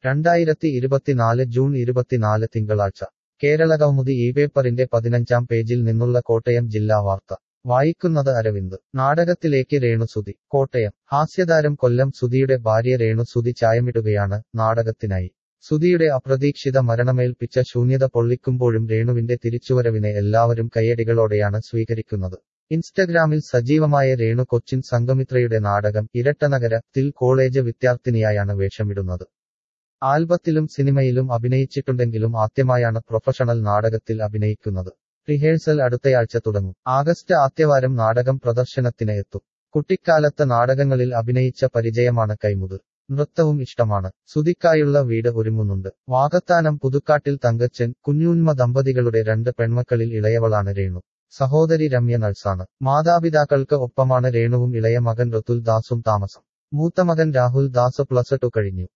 രണ്ടായിരത്തി ഇരുപത്തിനാല് ജൂൺ ഇരുപത്തിനാല് തിങ്കളാഴ്ച കേരളകൗമുദി ഈ പേപ്പറിന്റെ പതിനഞ്ചാം പേജിൽ നിന്നുള്ള കോട്ടയം ജില്ലാ വാർത്ത വായിക്കുന്നത് അരവിന്ദ് നാടകത്തിലേക്ക് രേണുസുതി കോട്ടയം ഹാസ്യതാരം കൊല്ലം സുധിയുടെ ഭാര്യ രേണുസുതി ചായമിടുകയാണ് നാടകത്തിനായി സുധിയുടെ അപ്രതീക്ഷിത മരണമേൽപ്പിച്ച ശൂന്യത പൊള്ളിക്കുമ്പോഴും രേണുവിന്റെ തിരിച്ചുവരവിനെ എല്ലാവരും കയ്യടികളോടെയാണ് സ്വീകരിക്കുന്നത് ഇൻസ്റ്റഗ്രാമിൽ സജീവമായ രേണു കൊച്ചിൻ സംഗമിത്രയുടെ നാടകം ഇരട്ടനഗര ത്തിൽ കോളേജ് വിദ്യാർത്ഥിനിയായാണ് വേഷമിടുന്നത് ആൽബത്തിലും സിനിമയിലും അഭിനയിച്ചിട്ടുണ്ടെങ്കിലും ആദ്യമായാണ് പ്രൊഫഷണൽ നാടകത്തിൽ അഭിനയിക്കുന്നത് റിഹേഴ്സൽ അടുത്തയാഴ്ച തുടങ്ങും ആഗസ്റ്റ് ആദ്യവാരം നാടകം പ്രദർശനത്തിന് എത്തും കുട്ടിക്കാലത്ത് നാടകങ്ങളിൽ അഭിനയിച്ച പരിചയമാണ് കൈമുത് നൃത്തവും ഇഷ്ടമാണ് സുതിക്കായുള്ള വീട് ഒരുങ്ങുന്നുണ്ട് വാകത്താനം പുതുക്കാട്ടിൽ തങ്കച്ചൻ കുഞ്ഞൂന്മ ദമ്പതികളുടെ രണ്ട് പെൺമക്കളിൽ ഇളയവളാണ് രേണു സഹോദരി രമ്യ നഴ്സാണ് മാതാപിതാക്കൾക്ക് ഒപ്പമാണ് രേണുവും ഇളയ മകൻ ഋതുൽ ദാസും താമസം മൂത്ത മകൻ രാഹുൽ ദാസ് പ്ലസ് ടു കഴിഞ്ഞു